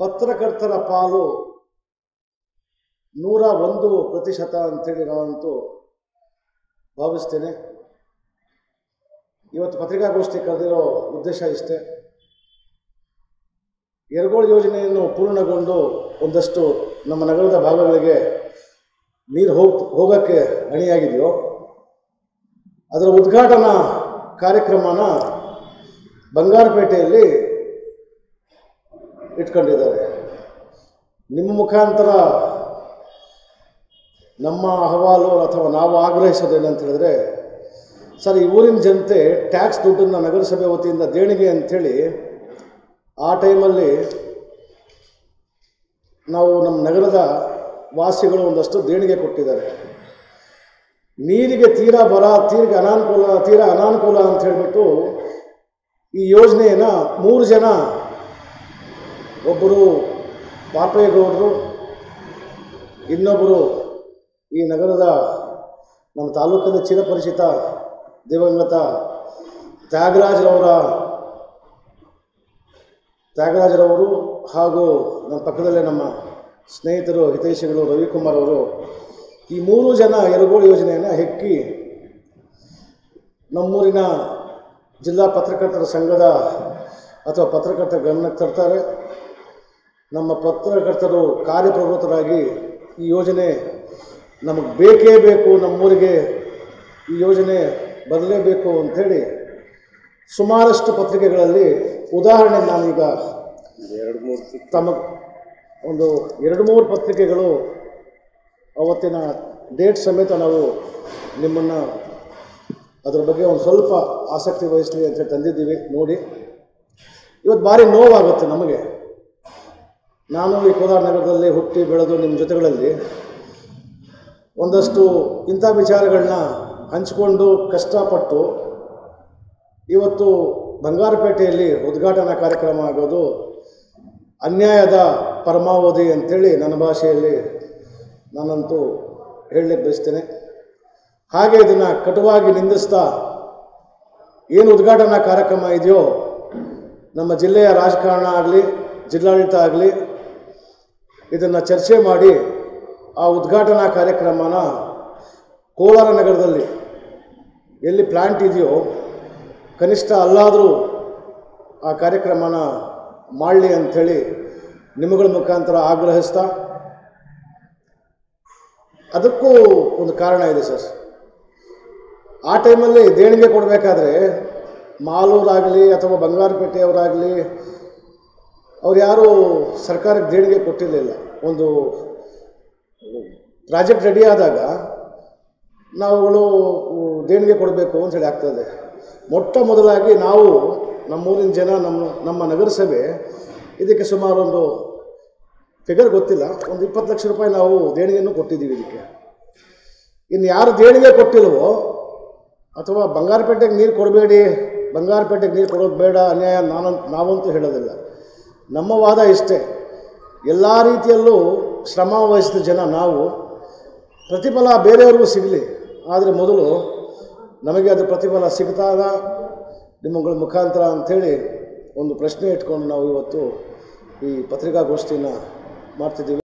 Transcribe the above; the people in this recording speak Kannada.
ಪತ್ರಕರ್ತರ ಪಾಲು ನೂರ ಒಂದು ಪ್ರತಿಶತ ಅಂತೇಳಿ ನಾನಂತೂ ಭಾವಿಸ್ತೇನೆ ಇವತ್ತು ಪತ್ರಿಕಾಗೋಷ್ಠಿ ಕರೆದಿರೋ ಉದ್ದೇಶ ಇಷ್ಟೇ ಎರಗೋಳು ಯೋಜನೆಯನ್ನು ಪೂರ್ಣಗೊಂಡು ಒಂದಷ್ಟು ನಮ್ಮ ನಗರದ ಭಾಗಗಳಿಗೆ ನೀರು ಹೋಗ್ ಹೋಗೋಕ್ಕೆ ಅಣಿಯಾಗಿದೆಯೋ ಅದರ ಉದ್ಘಾಟನಾ ಕಾರ್ಯಕ್ರಮನ ಬಂಗಾರಪೇಟೆಯಲ್ಲಿ ಇಟ್ಕೊಂಡಿದ್ದಾರೆ ನಿಮ್ಮ ಮುಖಾಂತರ ನಮ್ಮ ಅಹವಾಲು ಅಥವಾ ನಾವು ಆಗ್ರಹಿಸೋದೇನಂತ ಹೇಳಿದ್ರೆ ಸರ್ ಈ ಊರಿನ ಜನತೆ ಟ್ಯಾಕ್ಸ್ ದುಡ್ಡನ್ನು ನಗರಸಭೆ ವತಿಯಿಂದ ದೇಣಿಗೆ ಅಂಥೇಳಿ ಆ ಟೈಮಲ್ಲಿ ನಾವು ನಮ್ಮ ನಗರದ ವಾಸಿಗಳು ಒಂದಷ್ಟು ದೇಣಿಗೆ ಕೊಟ್ಟಿದ್ದಾರೆ ನೀರಿಗೆ ತೀರಾ ಬರ ತೀರ್ಗೆ ಅನಾನುಕೂಲ ತೀರಾ ಅನಾನುಕೂಲ ಅಂತ ಹೇಳಿಬಿಟ್ಟು ಈ ಯೋಜನೆಯನ್ನು ಮೂರು ಜನ ಒಬ್ಬರು ಪಾಪೇಗೌಡರು ಇನ್ನೊಬ್ಬರು ಈ ನಗರದ ನಮ್ಮ ತಾಲೂಕಿನ ಚಿರಪರಿಚಿತ ದಿವಂಗತ ತ್ಯಾಗರಾಜರವರ ತ್ಯಾಗರಾಜರವರು ಹಾಗೂ ನಮ್ಮ ಪಕ್ಕದಲ್ಲೇ ನಮ್ಮ ಸ್ನೇಹಿತರು ಹಿತೈಷಿಗಳು ರವಿಕುಮಾರ್ ಅವರು ಈ ಮೂರು ಜನ ಎರಗೋಳು ಯೋಜನೆಯನ್ನು ಹೆಕ್ಕಿ ನಮ್ಮೂರಿನ ಜಿಲ್ಲಾ ಪತ್ರಕರ್ತರ ಸಂಘದ ಅಥವಾ ಪತ್ರಕರ್ತರ ಗಮನಕ್ಕೆ ತರ್ತಾರೆ ನಮ್ಮ ಪತ್ರಕರ್ತರು ಕಾರ್ಯಪ್ರವೃತ್ತರಾಗಿ ಈ ಯೋಜನೆ ನಮಗೆ ಬೇಕೇ ಬೇಕು ನಮ್ಮೂರಿಗೆ ಈ ಯೋಜನೆ ಬರಲೇಬೇಕು ಅಂಥೇಳಿ ಸುಮಾರಷ್ಟು ಪತ್ರಿಕೆಗಳಲ್ಲಿ ಉದಾಹರಣೆ ನಾನೀಗ ಎರಡು ಮೂರು ತಮ್ಮ ಒಂದು ಎರಡು ಮೂರು ಪತ್ರಿಕೆಗಳು ಅವತ್ತಿನ ಡೇಟ್ ಸಮೇತ ನಾವು ನಿಮ್ಮನ್ನು ಅದರ ಬಗ್ಗೆ ಒಂದು ಸ್ವಲ್ಪ ಆಸಕ್ತಿ ವಹಿಸಲಿ ಅಂತ ತಂದಿದ್ದೀವಿ ನೋಡಿ ಇವತ್ತು ಭಾರಿ ನೋವಾಗುತ್ತೆ ನಮಗೆ ನಾನು ಈ ಕೋಲಾರ ನಗರದಲ್ಲಿ ಹುಟ್ಟಿ ಬೆಳೆದು ನಿಮ್ಮ ಜೊತೆಗಳಲ್ಲಿ ಒಂದಷ್ಟು ಇಂಥ ವಿಚಾರಗಳನ್ನ ಹಂಚಿಕೊಂಡು ಕಷ್ಟಪಟ್ಟು ಇವತ್ತು ಬಂಗಾರಪೇಟೆಯಲ್ಲಿ ಉದ್ಘಾಟನಾ ಕಾರ್ಯಕ್ರಮ ಆಗೋದು ಅನ್ಯಾಯದ ಪರಮಾವಧಿ ಅಂಥೇಳಿ ನನ್ನ ಭಾಷೆಯಲ್ಲಿ ನಾನಂತೂ ಹೇಳಲಿಕ್ಕೆ ಬಯಸ್ತೇನೆ ಹಾಗೆ ಇದನ್ನು ಕಟುವಾಗಿ ನಿಂದಿಸ್ತಾ ಏನು ಉದ್ಘಾಟನಾ ಕಾರ್ಯಕ್ರಮ ಇದೆಯೋ ನಮ್ಮ ಜಿಲ್ಲೆಯ ರಾಜಕಾರಣ ಆಗಲಿ ಜಿಲ್ಲಾಡಳಿತ ಆಗಲಿ ಇದನ್ನು ಚರ್ಚೆ ಮಾಡಿ ಆ ಉದ್ಘಾಟನಾ ಕಾರ್ಯಕ್ರಮನ ಕೋಲಾರ ನಗರದಲ್ಲಿ ಎಲ್ಲಿ ಪ್ಲ್ಯಾಂಟ್ ಇದೆಯೋ ಕನಿಷ್ಠ ಅಲ್ಲಾದರೂ ಆ ಕಾರ್ಯಕ್ರಮನ ಮಾಡಲಿ ಅಂಥೇಳಿ ನಿಮ್ಮಗಳ ಮುಖಾಂತರ ಆಗ್ರಹಿಸ್ತಾ ಅದಕ್ಕೂ ಒಂದು ಕಾರಣ ಇದೆ ಸರ್ ಆ ಟೈಮಲ್ಲಿ ದೇಣಿಗೆ ಕೊಡಬೇಕಾದ್ರೆ ಮಾಲೂರಾಗಲಿ ಅಥವಾ ಬಂಗಾರಪೇಟೆಯವರಾಗಲಿ ಅವ್ರು ಯಾರೂ ಸರ್ಕಾರಕ್ಕೆ ದೇಣಿಗೆ ಕೊಟ್ಟಿರಲಿಲ್ಲ ಒಂದು ಪ್ರಾಜೆಕ್ಟ್ ರೆಡಿ ಆದಾಗ ನಾವುಗಳು ದೇಣಿಗೆ ಕೊಡಬೇಕು ಅಂತೇಳಿ ಆಗ್ತದೆ ಮೊಟ್ಟ ಮೊದಲಾಗಿ ನಾವು ನಮ್ಮೂರಿನ ಜನ ನಮ್ಮ ನಮ್ಮ ನಗರಸಭೆ ಇದಕ್ಕೆ ಸುಮಾರು ಒಂದು ಫಿಗರ್ ಗೊತ್ತಿಲ್ಲ ಒಂದು ಇಪ್ಪತ್ತು ಲಕ್ಷ ರೂಪಾಯಿ ನಾವು ದೇಣಿಗೆಯನ್ನು ಕೊಟ್ಟಿದ್ದೀವಿ ಇದಕ್ಕೆ ಇನ್ನು ಯಾರು ದೇಣಿಗೆ ಕೊಟ್ಟಿಲ್ವೋ ಅಥವಾ ಬಂಗಾರಪೇಟೆಗೆ ನೀರು ಕೊಡಬೇಡಿ ಬಂಗಾರಪೇಟೆಗೆ ನೀರು ಕೊಡೋದು ಬೇಡ ಅನ್ಯಾಯ ನಾನಂತ ನಾವಂತೂ ಹೇಳೋದಿಲ್ಲ ನಮ್ಮ ವಾದ ಇಷ್ಟೇ ಎಲ್ಲ ರೀತಿಯಲ್ಲೂ ಶ್ರಮ ವಹಿಸಿದ ಜನ ನಾವು ಪ್ರತಿಫಲ ಬೇರೆಯವ್ರಿಗೂ ಸಿಗಲಿ ಆದರೆ ಮೊದಲು ನಮಗೆ ಅದು ಪ್ರತಿಫಲ ಸಿಗ್ತಾದ ನಿಮ್ಮಗಳ ಮುಖಾಂತರ ಅಂಥೇಳಿ ಒಂದು ಪ್ರಶ್ನೆ ಇಟ್ಕೊಂಡು ನಾವು ಇವತ್ತು ಈ ಪತ್ರಿಕಾಗೋಷ್ಠಿನ ಮಾಡ್ತಿದ್ದೀವಿ